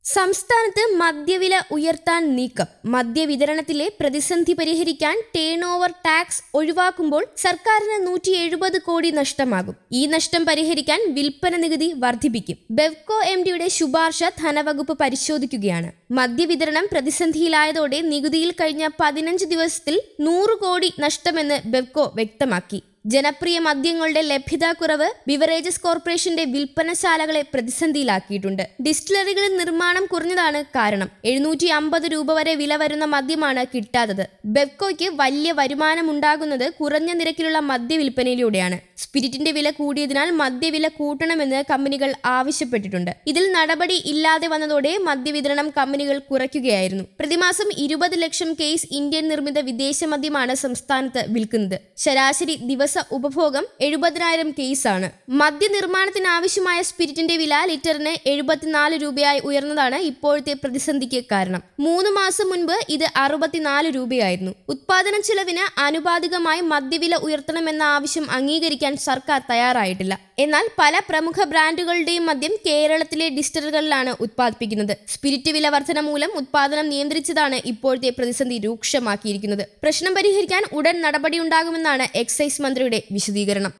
സംസ്ഥാനത്ത് മദ്യവില ഉയർത്താൻ നീക്കം മദ്യവിതരണത്തിലെ പ്രതിസന്ധി പരിഹരിക്കാൻ ടേൺ ഓവർ ടാക്സ് ഒഴിവാക്കുമ്പോൾ സർക്കാരിന് നൂറ്റി എഴുപത് കോടി നഷ്ടമാകും ഈ നഷ്ടം പരിഹരിക്കാൻ വിൽപ്പന നികുതി വർദ്ധിപ്പിക്കും ബെവ്കോ എം ഡിയുടെ ശുപാർശ ധനവകുപ്പ് പരിശോധിക്കുകയാണ് മദ്യവിതരണം പ്രതിസന്ധിയിലായതോടെ നികുതിയിൽ കഴിഞ്ഞ പതിനഞ്ച് ദിവസത്തിൽ നൂറ് കോടി നഷ്ടമെന്ന് ബെവ്കോ വ്യക്തമാക്കി ജനപ്രിയ മദ്യങ്ങളുടെ ലഭ്യതാക്കുറവ് ബിവറേജസ് കോർപ്പറേഷന്റെ വിൽപ്പനശാലകളെ പ്രതിസന്ധിയിലാക്കിയിട്ടുണ്ട് ഡിസ്റ്റിലറികളിൽ നിർമ്മാണം കുറഞ്ഞതാണ് കാരണം എഴുന്നൂറ്റി അമ്പത് രൂപ വരെ വില വരുന്ന മദ്യമാണ് കിട്ടാത്തത് ബെവ്കോയ്ക്ക് വലിയ വരുമാനം ഉണ്ടാകുന്നത് കുറഞ്ഞ നിരക്കിലുള്ള മദ്യവിൽപ്പനയിലൂടെയാണ് സ്പിരിറ്റിന്റെ വില കൂടിയതിനാൽ മദ്യവില കൂട്ടണമെന്ന് കമ്പനികൾ ആവശ്യപ്പെട്ടിട്ടുണ്ട് ഇതിൽ നടപടി ഇല്ലാതെ വന്നതോടെ മദ്യവിതരണം കമ്പനികൾ കുറയ്ക്കുകയായിരുന്നു പ്രതിമാസം ഇരുപത് ലക്ഷം കേസ് ഇന്ത്യൻ നിർമ്മിത വിദേശ മദ്യമാണ് സംസ്ഥാനത്ത് വിൽക്കുന്നത് ശരാശരി ദിവസ ഉപഭോഗം എഴുപതിനായിരം കേസാണ് മദ്യനിർമ്മാണത്തിന് ആവശ്യമായ സ്പിരിറ്റിന്റെ വില ലിറ്ററിന് എഴുപത്തിനാല് രൂപയായി ഉയർന്നതാണ് ഇപ്പോഴത്തെ പ്രതിസന്ധിക്ക് കാരണം മൂന്ന് മാസം മുൻപ് ഇത് അറുപത്തിനാല് രൂപയായിരുന്നു ഉത്പാദന ചെലവിന് ആനുപാതികമായി മദ്യവില ഉയർത്തണമെന്ന ആവശ്യം അംഗീകരിക്കാൻ സർക്കാർ തയ്യാറായിട്ടില്ല എന്നാൽ പല പ്രമുഖ ബ്രാൻഡുകളുടെയും മദ്യം കേരളത്തിലെ ഡിസ്റ്ററുകളിലാണ് ഉത്പാദിപ്പിക്കുന്നത് സ്പിരിറ്റ് വില വർധന മൂലം ഉത്പാദനം നിയന്ത്രിച്ചതാണ് ഇപ്പോഴത്തെ പ്രതിസന്ധി രൂക്ഷമാക്കിയിരിക്കുന്നത് പ്രശ്നം പരിഹരിക്കാൻ ഉടൻ നടപടിയുണ്ടാകുമെന്നാണ് എക്സൈസ് മന്ത്രിയുടെ വിശദീകരണം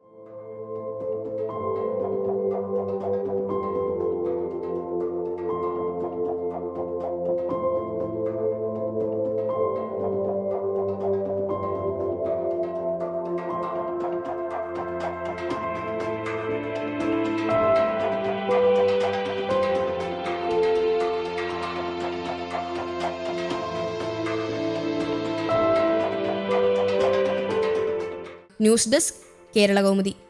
ന്യൂസ് ഡെസ്ക് കേരള കൗമുദി